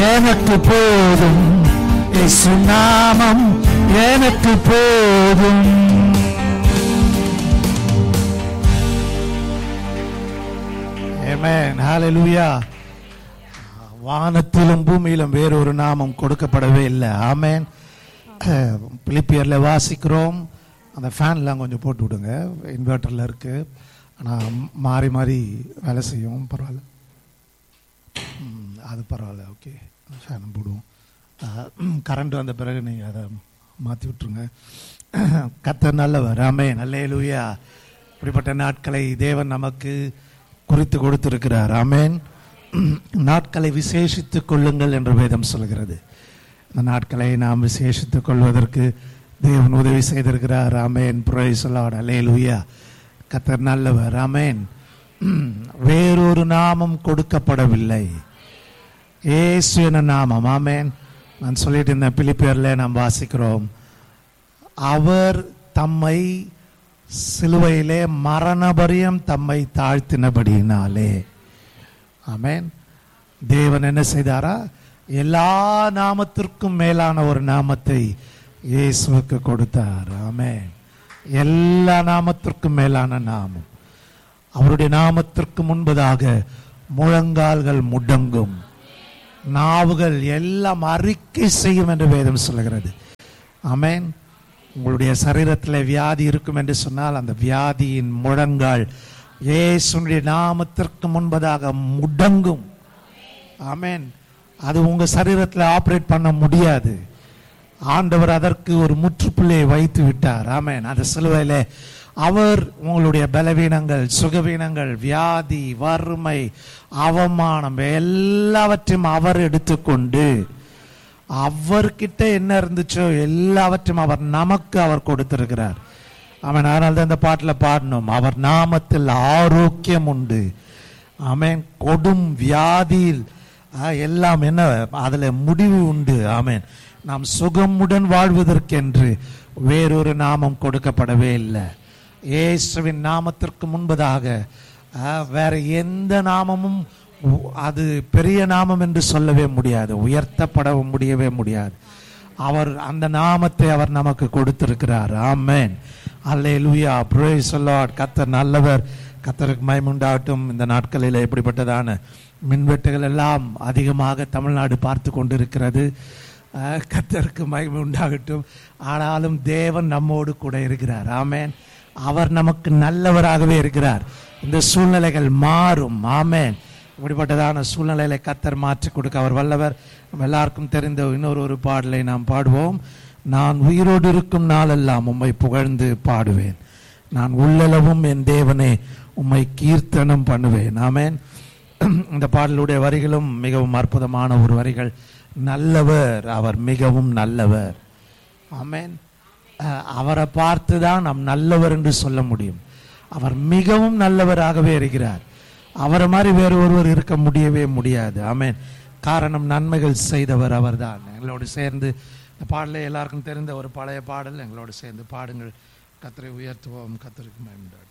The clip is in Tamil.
எனக்கு போதும் இயேசு நாமம் எனக்கு போதும் Amen. Hallelujah. வானத்திலும் பூமியிலும் வேறொரு நாமம் கொடுக்கப்படவே இல்லை ஆமேன் பிலிப்பியர்ல வாசிக்கிறோம் அந்த ஃபேன்லாம் கொஞ்சம் போட்டு விடுங்க இன்வெர்டர்ல இருக்கு ஆனால் மாறி மாறி வேலை செய்யும் பரவாயில்ல ம், அது பரவாயில்ல ஓகே ஃபேன் போடுவோம் கரண்ட் வந்த பிறகு நீங்கள் அதை மாற்றி விட்டுருங்க கத்தர் நல்லவர் ஆமே நல்லே லூயா இப்படிப்பட்ட நாட்களை தேவன் நமக்கு குறித்து கொடுத்திருக்கிறார் ஆமேன் நாட்களை விசேஷித்துக் கொள்ளுங்கள் என்று வேதம் சொல்கிறது இந்த நாட்களை நாம் விசேஷித்துக் கொள்வதற்கு தேவன் உதவி செய்திருக்கிறார் ஆமேன் புரை சொல்லாட் அலே லூயா கத்தர் நல்லவர் ஆமேன் வேறொரு நாமம் கொடுக்கப்படவில்லை இயேசு என நாமம் ஆமேன் நான் சொல்லிட்டு இருந்தேன் பிலிப்பியர்ல நாம் வாசிக்கிறோம் அவர் தம்மை சிலுவையிலே மரணபரியம் தம்மை தாழ்த்தினபடியினாலே ஆமென் தேவன் என்ன செய்தாரா எல்லா நாமத்திற்கும் மேலான ஒரு நாமத்தை இயேசுவுக்கு கொடுத்தார் ஆமென் எல்லா நாமத்திற்கும் மேலான நாமம் அவருடைய நாமத்திற்கு முன்பதாக முழங்கால்கள் முடங்கும் நாவுகள் எல்லாம் அறிக்கை செய்யும் என்று வேதம் சொல்லுகிறது ஆமென் உங்களுடைய சரீரத்தில் வியாதி இருக்கும் என்று சொன்னால் அந்த வியாதியின் முழங்கால் இயேசுனுடைய நாமத்திற்கு முன்பதாக முடங்கும் ஆமென் அது உங்க சரீரத்தில் ஆபரேட் பண்ண முடியாது ஆண்டவர் அதற்கு ஒரு முற்றுப்புள்ளியை வைத்து விட்டார் ஆமென் அந்த சிலுவையில அவர் உங்களுடைய பலவீனங்கள் சுகவீனங்கள் வியாதி வறுமை அவமானம் எல்லாவற்றையும் அவர் எடுத்துக்கொண்டு அவர்கிட்ட என்ன இருந்துச்சோ எல்லாவற்றையும் அவர் நமக்கு அவர் கொடுத்திருக்கிறார் அவன் அதனால தான் இந்த பாட்டில் பாடணும் அவர் நாமத்தில் ஆரோக்கியம் உண்டு ஆமென் கொடும் வியாதியில் ஆ, எல்லாம் என்ன அதுல முடிவு உண்டு ஆமென் நாம் சுகமுடன் வாழ்வதற்கென்று வேறொரு நாமம் கொடுக்கப்படவே இல்லை இயேசுவின் நாமத்திற்கு முன்பதாக ஆ, வேற எந்த நாமமும் உ- அது பெரிய நாமம் என்று சொல்லவே முடியாது உயர்த்தப்பட முடியவே முடியாது அவர் அந்த நாமத்தை அவர் நமக்கு கொடுத்திருக்கிறார் ஆமென் அல்லேலூயா praise the Lord கத்தர் நல்லவர் கத்தருக்கு மயமுண்டாகட்டும் இந்த நாட்களில் எப்படிப்பட்டதான மின்வெட்டுகள் எல்லாம் அதிகமாக தமிழ்நாடு பார்த்து கொண்டிருக்கிறது அஹ், கத்தருக்கு மகிமை உண்டாகட்டும் ஆனாலும் தேவன் நம்மோடு கூட இருக்கிறார் ஆமென் அவர் நமக்கு நல்லவராகவே இருக்கிறார் இந்த சூழ்நிலைகள் மாறும் ஆமென் இப்படிப்பட்டதான சூழ்நிலையில கத்தர் மாற்றி கொடுக்க அவர் வல்லவர் நம்ம எல்லாருக்கும் தெரிந்த இன்னொரு ஒரு பாடலை நாம் பாடுவோம் நான் உயிரோடு இருக்கும் நாளெல்லாம் உம்மை புகழ்ந்து பாடுவேன் நான் உள்ளளவும் என் தேவனே உம்மை கீர்த்தனம் பண்ணுவேன் ஆமென் இந்த பாடலுடைய வரிகளும் மிகவும் அற்புதமான ஒரு வரிகள் நல்லவர் அவர் மிகவும் நல்லவர் ஆமென் அஹ், அவரை பார்த்து தான் நாம் நல்லவர் என்று சொல்ல முடியும் அவர் மிகவும் நல்லவராகவே இருக்கிறார் அவரை மாதிரி வேறு ஒருவர் இருக்க முடியவே முடியாது ஆமென் காரணம் நன்மைகள் செய்தவர் அவர்தான் எங்களோடு சேர்ந்து இந்த பாடலை எல்லாருக்கும் தெரிந்த ஒரு பழைய பாடல் எங்களோடு சேர்ந்து பாடுங்கள் கத்தரை உயர்த்துவோம் கத்தருக்கு மயமுண்டாடு